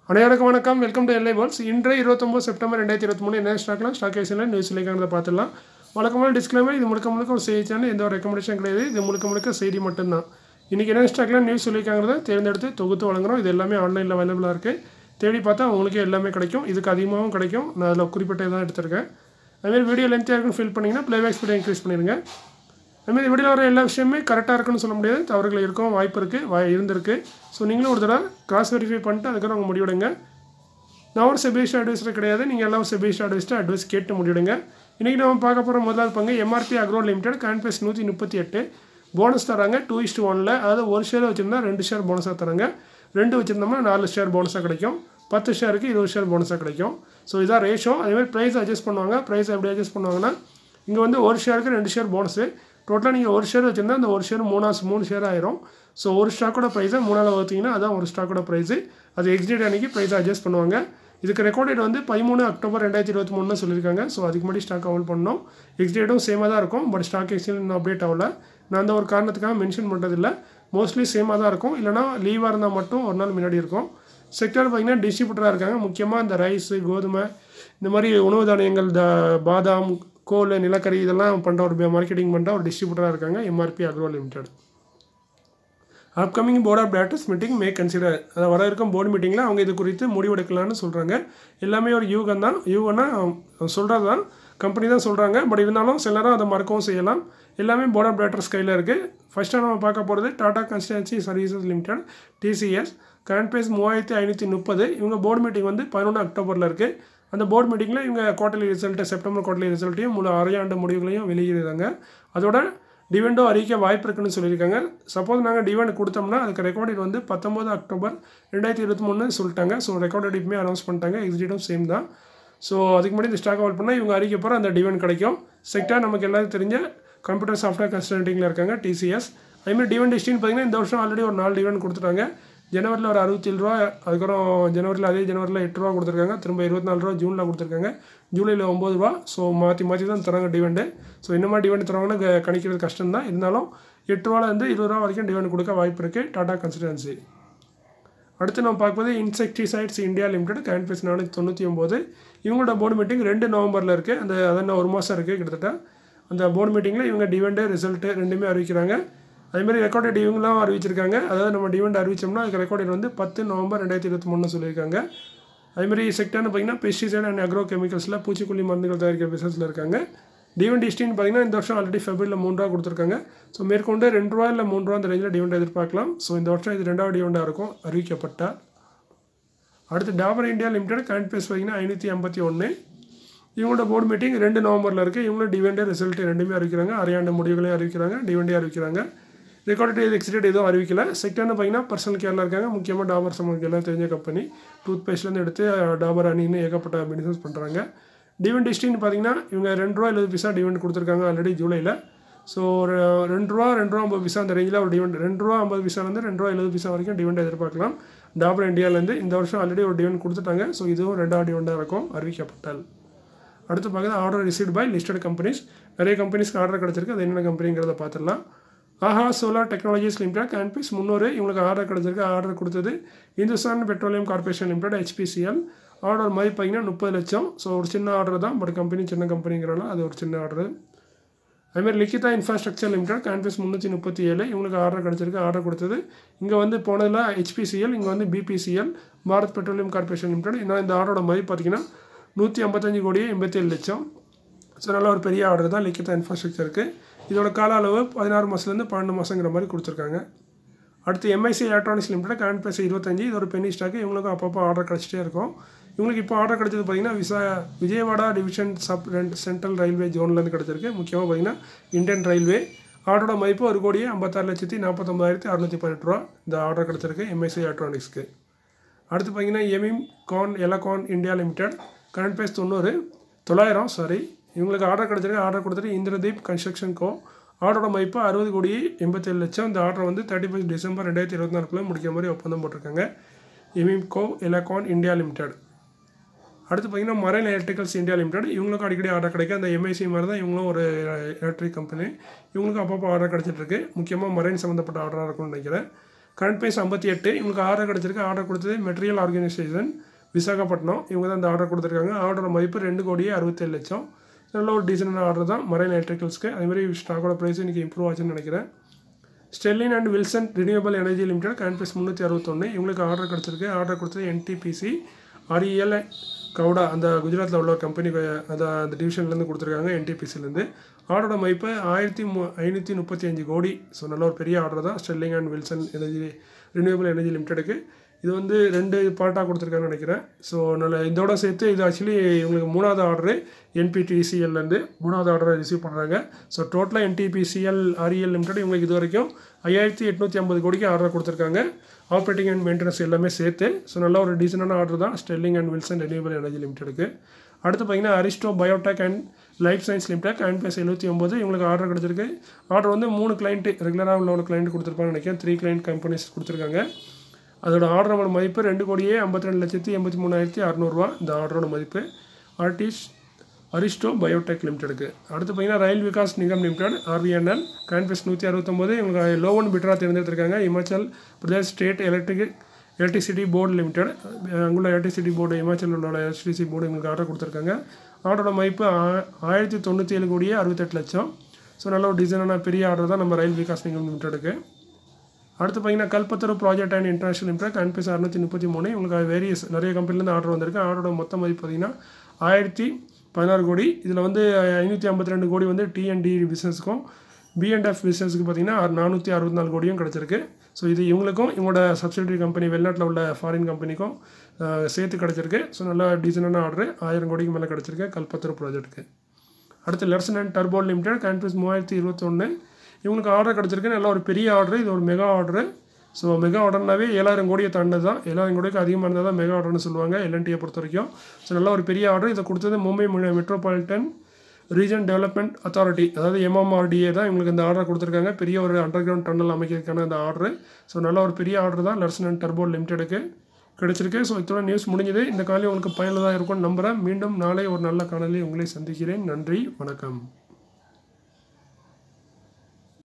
அனைவருக்கும் வணக்கம் welcome to LI balls இன்றைய இருபத்தொம்போது செப்டம்பர் ரெண்டாயிரத்தி இருபத்தி மூணு என்ன ஸ்டாக்லாம் ஸ்டாக் ஐசியில் நியூஸ் லிங்கானதை பார்த்துடலாம் வழக்கமான டிஸ்க்ளைமர் இது முழுக்க முழுக்க ஒரு செய்தி சேனல் எந்த ஒரு ரெக்கமெண்டேஷன் கிடையாது இது முழுக்க முழுக்க செய்தி மட்டும்தான் இன்றைக்கி என்ன ஸ்டாக்லாம் நியூஸ் சொல்லியிருக்காங்கிறத தேர்ந்தெடுத்து தொகுத்து வழங்குறோம் இது எல்லாமே ஆன்லைனில் அவைலபிளாக இருக்குது தேடி பார்த்தா உங்களுக்கே எல்லாமே கிடைக்கும் இதுக்கு அதிகமாகவும் கிடைக்கும் நான் அதில் குறிப்பிட்ட தான் எடுத்திருக்கேன் அதுமாதிரி வீடியோ லென்த்தாக இருக்குன்னு ஃபீல் பண்ணிங்கன்னா ப்ளேபேக் ஸ்பீடை இன்க்ரீஸ் பண்ணிடுங்க அதுமாதிரி வீடியோவில் வர எல்லா விஷயமே கரெக்டாக இருக்குன்னு சொல்ல முடியாது தவறுகள் இருக்கும் வாய்ப்பு இருக்குது வாய் இருந்திருக்கு ஸோ நீங்களும் ஒரு தடவை கிராஸ் வெரிஃபை பண்ணிட்டு அதுக்கப்புறம் உங்கள் முடிவெடுங்க நான் ஒரு செபிஸ்ட் அட்வைஸர் கிடையாது நீங்கள் எல்லாம் செபிஸ்ட் அட்வைஸ்ட்டு அட்வைஸ் கேட்டு முடிவிடுங்க இன்றைக்கி நம்ம பார்க்க போகிற முதலாவது பங்கு எம்ஆர்பி அக்ரோ லிமிடெட் கான்பேஸ் நூற்றி முப்பத்தி எட்டு போனஸ் தராங்க டூ இஸ்ட் ஒனில் அதாவது ஒரு ஷேர் வச்சுருந்தா ரெண்டு ஷேர் போனஸாக தராங்க ரெண்டு வச்சுருந்தோம்னா நாலு ஷேர் போனஸாக கிடைக்கும் பத்து ஷேருக்கு இருபது ஷேர் போனஸாக கிடைக்கும் ஸோ இதான் ரேஷோ அதேமாதிரி ப்ரைஸ் அட்ஜஸ்ட் பண்ணுவாங்க ப்ரைஸ் எப்படி அட்ஜஸ்ட் பண்ணுவாங்கன்னா இங்கே வந்து ஒரு ஷேருக்கு ரெண்டு ஷேர் போனஸு டோட்டலாக நீங்கள் ஒரு ஷேர் வச்சுருந்தா அந்த ஒரு ஷேர் மூணாசு மூணு ஷேர் ஆயிரும் ஸோ ஒரு ஸ்டாக்கோட ப்ரைஸை மூணாவில் வகுத்தீங்கன்னா அதான் ஒரு ஸ்டாக்கோட ப்ரைஸு அது எக்ஸிட் அன்றைக்கி ப்ரைஸை அட்ஜஸ்ட் பண்ணுவாங்க இதுக்கு ரெக்கார்டேட் வந்து பதிமூணு அக்டோபர் ரெண்டாயிரத்தி இருபத்தி மூணுன்னு சொல்லியிருக்காங்க ஸோ அதுக்கு முன்னாடி ஸ்டாக் அவுல் பண்ணோம் எக்ஸ்டேட்டும் சேமாக தான் இருக்கும் பட் ஸ்டாக் எக்ஸ்சேஞ்ச் இன்னும் அப்டேட் ஆகல நான் அந்த ஒரு காரணத்துக்காக மென்ஷன் பண்ணுறதில்ல மோஸ்ட்லி சேமாக தான் இருக்கும் இல்லைனா லீவாக இருந்தால் மட்டும் ஒரு நாள் முன்னாடி இருக்கும் செக்டர் பார்த்திங்கன்னா டிஸ்ட்ரிபியூட்டராக இருக்காங்க முக்கியமாக இந்த ரைஸு கோதுமை இந்த மாதிரி உணவு தானியங்கள் த பாதாம் கோல் நிலக்கரி இதெல்லாம் பண்ணுற ஒரு மார்க்கெட்டிங் பண்ணுற ஒரு டிஸ்ட்ரிபியூட்டராக இருக்காங்க MRP Agro Limited upcoming board of directors meeting May consider அதை வர இருக்கும் போர்டு மீட்டிங்கில் அவங்க இது குறித்து முடிவெடுக்கலாம்னு சொல்கிறாங்க எல்லாமே ஒரு யூகம் தான் யூகம்னா சொல்கிறது தான் கம்பெனி தான் சொல்கிறாங்க பட் இருந்தாலும் சிலரும் அதை மறக்கவும் செய்யலாம் எல்லாமே போர்ட் ஆஃப் டேரக்டர்ஸ் கையில் இருக்குது ஃபஸ்ட்டாக நம்ம பார்க்க போகிறது Tata Consultancy Services Limited TCS current base மூவாயிரத்தி ஐநூற்றி முப்பது இவங்க போர்டு மீட்டிங் வந்து பதினொன்று அக்டோபரில் இருக்குது அந்த போர்டு மீட்டிங்கில் இவங்க குவார்டர்லி ரிசல்ட்டு செப்டம்பர் குவார்டர்லி ரிசல்ட்டையும் முழு அரையாண்டு முடிவுகளையும் வெளியிடுறாங்க அதோட டிவெண்டோ அறிவிக்க வாய்ப்பு இருக்குன்னு சொல்லியிருக்காங்க சப்போஸ் நாங்கள் டிவெண்ட் கொடுத்தோம்னா அதுக்கு ரெக்கார்டட் வந்து பத்தொம்போது அக்டோபர் ரெண்டாயிரத்தி இருபத்தி மூணு சொல்லிட்டாங்க ஸோ ரெக்கார்டட் இப்பமே அனௌன்ஸ் பண்ணிட்டாங்க எக்ஸிட்டும் சேம் தான் ஸோ அதுக்கு முன்னாடி இந்த ஸ்டாக் அவுட் பண்ணால் இவங்க அறிவிக்க போகிற அந்த டிவெண்ட் கிடைக்கும் செக்டார் நமக்கு எல்லாருக்கும் தெரிஞ்ச கம்ப்யூட்டர் சாஃப்ட்வேர் கன்சல்டிங்கில் இருக்காங்க டிசிஎஸ் அதேமாதிரி டிவெண்ட் ஹிஸ்டின்னு பார்த்தீங்கன்னா இந்த வருஷம் ஆல்ரெடி ஒரு நாலு டிவெண்ட் கொடுத்துட்டாங்க ஜனவரியில் ஒரு அறுபத்தேழு ரூபா அதுக்கப்புறம் ஜனவரியில் அதே ஜனவரியில் எட்டு ரூபா கொடுத்துருக்காங்க திரும்ப இருபத்தி நாலு ரூபா ஜூனில் கொடுத்துருக்காங்க ஜூலையில் ஒம்பது ரூபா ஸோ மாற்றி மாற்றி தான் தராங்க டிவெண்டு ஸோ இந்த மாதிரி டிவெண்ட் தராங்கன்னு கணிக்கிறது கஷ்டம் தான் இருந்தாலும் எட்டு ரூபாலேருந்து இருபது ரூபா வரைக்கும் டிவெண்ட் கொடுக்க வாய்ப்பு இருக்குது டாடா கன்சிடரன்சி அடுத்து நம்ம பார்க்கும்போது insecticides India Limited current base நானூற்றி தொண்ணூற்றி ஒம்பது இவங்களோட போர்டு மீட்டிங் ரெண்டு நவம்பரில் இருக்குது அந்த அதான் ஒரு மாதம் இருக்குது கிட்டத்தட்ட அந்த போர்டு மீட்டிங்கில் இவங்க டிவெண்டு ரிசல்ட்டு ரெண்டுமே அறிவிக்கிறாங்க அதேமாதிரி ரெக்கார்டட் இவங்களாம் அறிவிச்சிருக்காங்க அதாவது நம்ம டிவெண்ட் அறிவிச்சோம்னா அதுக்கு ரெக்கார்டட் வந்து பத்து நவம்பர் ரெண்டாயிரத்தி இருபத்தி மூணு சொல்லியிருக்காங்க அதேமாதிரி செக்டர்னு பார்த்தீங்கன்னா பெஸ்டிசைட் அண்ட் அக்ரோ கெமிக்கல்ஸில் பூச்சிக்கொல்லி மருந்துகள் தயாரிக்கிற பிசினஸில் இருக்காங்க டிவெண்ட் ஹிஸ்டின்னு பார்த்தீங்கன்னா இந்த வருஷம் ஆல்ரெடி ஃபெப்ரவரியில் மூணு ரூபா கொடுத்துருக்காங்க ஸோ மேற்கொண்டு ரெண்டு ரூபா இல்லை மூணு ரூபா அந்த ரேஞ்சில் டிவெண்ட் எதிர்பார்க்கலாம் ஸோ இந்த வருஷம் இது ரெண்டாவது டிவெண்டாக இருக்கும் அறிவிக்கப்பட்டால் அடுத்து Dabur India Limited current base பார்த்தீங்கன்னா ஐநூற்றி ஐம்பத்தி ஒன்று இவங்களோட போர்டு மீட்டிங் ரெண்டு நவம்பரில் இருக்குது இவங்களும் டிவெண்டே ரிசல்ட் ரெண்டுமே அறிவிக்கிறாங்க அரையாண்டு முடிவுகளையும் அறிவிக்கிறாங்க டிவெண்டே அறிவிக்கிறாங்க ரெக்கார்டட் எக்ஸிடேட் எதுவும் அறிவிக்கல செக்டர்னு பார்த்தீங்கன்னா பர்சனல் கேரில் இருக்காங்க முக்கியமாக டாபர் சமக்கு எல்லாம் தெரிஞ்ச கம்பெனி டூத் பேஸ்ட்லேருந்து எடுத்து டாபர் அணின்னு ஏகப்பட்ட பிஸ்னஸ் பண்ணுறாங்க டிவெண்ட் ஹிஸ்ட்ரின்னு பார்த்தீங்கன்னா இவங்க ரெண்டு ரூபா எழுபது பைசா டிவெண்ட் கொடுத்துருக்காங்க ஆல்ரெடி ஜூலையில் ஸோ ஒரு ரெண்டு ரூபா ரெண்டு ரூபா ஐம்பது பைசா அந்த ரேஞ்சில் ஒரு டிவெண்ட் ரெண்டு ரூபா ஐம்பது பைசாலேருந்து ரெண்டு ரூபா எழுபது பைசா வரைக்கும் டிவெண்ட் எதிர்பார்க்கலாம் டாபர் இந்தியாவிலேருந்து இந்த வருஷம் ஆல்ரெடி ஒரு டிவெண்ட் கொடுத்துட்டாங்க ஸோ இதுவும் ரெண்டாவது டிவெண்டாக இருக்கும் அறிவிக்கப்பட்டால் அடுத்து பார்க்குறது order receive by listed companies நிறைய கம்பெனிஸ்க்கு ஆர்டர் கிடச்சிருக்கு அது என்னென்ன கம்பெனிங்கிறத பார்த்துடலாம் ஆஹா சோலார் டெக்னாலஜிஸ் லிமிடெட் கேன்பீஸ் முந்நூறு இவங்களுக்கு ஆர்டர் கிடச்சிருக்கு ஆர்டர் கொடுத்தது Hindustan Petroleum Corporation Limited HPCL order மதிப்பு பார்த்தீங்கன்னா முப்பது லட்சம் ஸோ ஒரு சின்ன ஆர்டர் தான் பட் கம்பெனி சின்ன கம்பெனிங்கிறனால அது ஒரு சின்ன ஆர்டர் அதுமாதிரி லிக்கிதா இன்ஃப்ராஸ்ட்ரக்சர் லிமிடெட் கேன்பீஸ் முந்நூற்றி முப்பத்தி ஏழு இவங்களுக்கு ஆர்டர் கிடச்சிருக்கு ஆர்டர் கொடுத்தது இங்கே வந்து போனதில் ஹெச்பிசிஎல் இங்கே வந்து BPCL Bharat Petroleum Corporation Limited இன்னும் இந்த ஆர்டரோட மதிப்பு பார்த்தீங்கன்னா நூற்றி ஐம்பத்தஞ்சு கோடியே எண்பத்தேழு லட்சம் ஸோ நல்ல ஒரு பெரிய ஆர்டர் தான் லிக்கிதா இன்ஃப்ராஸ்ட்ரக்சருக்கு இதோட கால அளவு பதினாறு மாதத்துலேருந்து பன்னெண்டு மாதங்கிற மாதிரி கொடுத்துருக்காங்க அடுத்து MIC Electronics Limited current base இருபத்தஞ்சி இது ஒரு பெனி ஸ்டாக்கு இவங்களுக்கும் அப்பப்போ ஆர்டர் கிடச்சிட்டே இருக்கும் இவங்களுக்கு இப்போ ஆர்டர் கிடச்சது பார்த்திங்கன்னா விசா விஜயவாடா டிவிஷன் சப் ரெண்ட் சென்ட்ரல் ரயில்வே ஜோன்லேருந்து கிடச்சிருக்கு முக்கியமாக பார்த்திங்கன்னா இந்தியன் ரயில்வே ஆர்டரோட மதிப்பு ஒரு கோடியே ஐம்பத்தாறு லட்சத்தி நாற்பத்தொம்பதாயிரத்தி அறுநூற்றி பதினெட்டு ரூபா இந்த ஆர்டர் கிடச்சிருக்கு எம்ஐசி எலக்ட்ரானிக்ஸ்க்கு அடுத்து பார்த்திங்கன்னா எமிம் கான் Elecon India Limited current base தொண்ணூறு தொள்ளாயிரம் சாரி இவங்களுக்கு ஆர்டர் கிடச்சிருக்கு ஆர்டர் கொடுத்துட்டு இந்திரதீப் கன்ஸ்ட்ரக்ஷன் கோ ஆர்டரோட மதிப்பு அறுபது கோடி எண்பத்தேழு லட்சம் இந்த ஆர்டர் வந்து தேர்ட்டி ஃபஸ்ட் டிசம்பர் ரெண்டாயிரத்தி இருபத்தி நாலுக்குள்ளே முடிக்கிற மாதிரி ஒப்பந்தம் போட்டிருக்காங்க எமிம்கோ எலகான் இந்தியா லிமிடெட் அடுத்து பார்த்திங்கன்னா மரைன் எலக்ட்ரிக்கல்ஸ் இந்தியா லிமிடெட் இவங்களுக்கும் அடிக்கடி ஆர்டர் கிடைக்கும் அந்த எம்ஐசி மாதிரி தான் இவங்களும் ஒரு எலக்ட்ரிக் கம்பெனி இவங்களுக்கும் அப்பப்போ ஆர்டர் கிடச்சிட்ருக்கு முக்கியமாக மரைன் சம்மந்தப்பட்ட ஆர்டராக இருக்கும்னு நினைக்கிறேன் கரண்ட் ப்ரைஸ் ஐம்பத்தி எட்டு இவங்களுக்கு ஆர்டர் கிடச்சிருக்கு ஆர்டர் கொடுத்தது மெட்டீரியல் ஆர்கனைசேஷன் விசாகப்பட்டினம் இவங்க தான் இந்த ஆர்டர் கொடுத்துருக்காங்க ஆர்டரோட மதிப்பு ரெண்டு கோடியே அறுபத்தேழு லட்சம் நல்ல ஒரு டீசெண்டான ஆர்டர் தான் மரைன் எலக்ட்ரிக்கல்ஸ்க்கு அதேமாதிரி ஸ்டாக்கோட ப்ரைஸ் இன்றைக்கி இம்ப்ரூவ் ஆச்சுன்னு நினைக்கிறேன் Sterling and Wilson renewable energy Limited current price முந்நூற்றி அறுபத்தொன்று இவங்களுக்கு ஆர்டர் கிடச்சிருக்கு ஆர்டர் கொடுத்தது என்டிபிசி ஆர்இஎல் கவுடா அந்த குஜராத்தில் உள்ள ஒரு கம்பெனி அந்த அந்த டிவிஷன்லேருந்து கொடுத்துருக்காங்க என்டிபிசிலேருந்து ஆர்டரோட மதிப்பு ஆயிரத்தி மு ஐநூற்றி முப்பத்தி அஞ்சு கோடி ஸோ நல்ல ஒரு பெரிய ஆர்டர் தான் Sterling and Wilson energy renewable energy லிமிடெடுக்கு இது வந்து ரெண்டு பார்ட்டாக கொடுத்துருக்காங்கன்னு நினைக்கிறேன் ஸோ நல்ல இதோட சேர்த்து இது ஆக்சுவலி இவங்களுக்கு மூணாவது ஆர்டரு என்பிடிசிஎல்லேருந்து மூணாவது ஆர்டரை ரிசீவ் பண்ணுறாங்க ஸோ டோட்டலாக என்டிபிசிஎல் ஆர்இஎல் லிமிடெட் இவங்களுக்கு இது வரைக்கும் ஐயாயிரத்தி எட்நூற்றி ஐம்பது கோடிக்கு ஆர்டர் கொடுத்துருக்காங்க ஆப்ரேட்டிங் அண்ட் மெயின்டெனன்ஸ் எல்லாமே சேர்த்து ஸோ நல்ல ஒரு டீசெண்டான ஆர்டர் தான் Sterling and Wilson renewable energy லிமிடெடுக்கு அடுத்து பார்த்தீங்கன்னா Aristo Biotech and Life Science Limited and base எழுபத்தி ஒம்பது இவங்களுக்கு ஆர்டர் கிடச்சிருக்கு ஆர்டர் வந்து மூணு கிளைண்ட்டு ரெகுலராக உள்ள ஒரு கிளைண்ட் கொடுத்துருப்பாங்க நினைக்கிறேன் த்ரீ கிளைண்ட் கம்பெனிஸ் கொடுத்துருக்காங்க அதோட ஆர்டரோட மதிப்பு ரெண்டு கோடியே ஐம்பத்தி ரெண்டு லட்சத்தி எண்பத்தி மூணாயிரத்தி அறநூறுவா இந்த ஆர்டரோட மதிப்பு ஆர்டிஸ் அரிஸ்டோ பயோடெக் லிமிடெடுக்கு அடுத்து பார்த்தீங்கன்னா rail Vikas Nigam Limited RVNL கேன்பஸ் நூற்றி அறுபத்தொம்போது இவங்க லோவன் பிட்டராக தேர்ந்தெடுத்திருக்காங்க Himachal Pradesh state electric electricity board Limited அங்குள்ள எலக்ட்ரிசிட்டி போர்டு இமாச்சல் உள்ள எலக்ட்ரிசிட்டி போர்டு இவங்களுக்கு ஆர்டர் கொடுத்துருக்காங்க ஆர்டரோட மதிப்பு ஆயிரத்தி தொண்ணூற்றி ஏழு கோடியே அறுபத்தெட்டு லட்சம் ஸோ நல்ல ஒரு டிசைனான பெரிய ஆர்டர் தான் நம்ம ரயில் விகாஸ் நிகம் லிமிடெடுக்கு அடுத்து பார்த்தீங்கன்னா Kalpataru project and international Limited கன்பீஸ் அறுநூற்றி முப்பத்தி மூணு உங்களுக்கு வேரியஸ் நிறைய கம்பெனிலேருந்து ஆர்டர் வந்திருக்கு ஆர்டரோட மொத்த மதிப்பு பார்த்தீங்கன்னா ஆயிரத்தி பதினாறு கோடி இதில் வந்து ஐநூற்றி ஐம்பத்தி ரெண்டு கோடி வந்து டிஎன்டி பிஸ்னஸுக்கும் பிஎன்எஃப் பிஸ்னஸுக்கு பார்த்தீங்கன்னா நானூற்றி அறுபத்தி நாலு கோடியும் கிடச்சிருக்கு ஸோ இது இவங்களுக்கும் இவங்களோட சப்சிடரி கம்பெனி வெளிநாட்டில் உள்ள ஃபாரின் கம்பெனிக்கும் சேர்த்து கிடச்சிருக்கு ஸோ நல்லா டீசெண்டான ஆர்டர் ஆயிரம் கோடிக்கு மேலே கிடச்சிருக்கு கல்பத்தரு ப்ராஜெக்ட்டுக்கு அடுத்து லெர்சன் அண்ட் டர்போ லிமிடெட் கன்பீஸ் மூவாயிரத்தி இருபத்தொன்று இவங்களுக்கு ஆர்டர் கிடச்சிருக்கு நல்ல ஒரு பெரிய ஆர்டர் இது ஒரு மெகா ஆர்டரு ஸோ மெகா ஆர்டர்னாவே ஏழாயிரம் கோடியை தாண்டது தான் ஏழாயிரம் கோடிக்கு அதிகமாக இருந்தால் தான் மெகா ஆர்டர்னு சொல்லுவாங்க எல்என்டியை பொறுத்த வரைக்கும் ஸோ நல்ல ஒரு பெரிய ஆர்டர் இதை கொடுத்தது Mumbai Metropolitan Region Development Authority அதாவது எம்எம்ஆர்டிஏ தான் இவங்களுக்கு இந்த ஆர்டர் கொடுத்துருக்காங்க பெரிய ஒரு அண்டர் கிரவுண்ட் டன்னல் அமைக்கிறதுக்கான இந்த ஆர்டர் ஸோ நல்ல ஒரு பெரிய ஆர்டர் தான் லர்சன் அண்ட் டர்போ லிமிடெடுக்கு கிடைச்சிருக்கு ஸோ இத்தோட நியூஸ் முடிஞ்சது இந்த காலையில் உங்களுக்கு பயனுள்ளதாக இருக்கும்னு நம்புகிறேன் மீண்டும் நாளை ஒரு நல்ல காணொலி உங்களை சந்திக்கிறேன் நன்றி வணக்கம்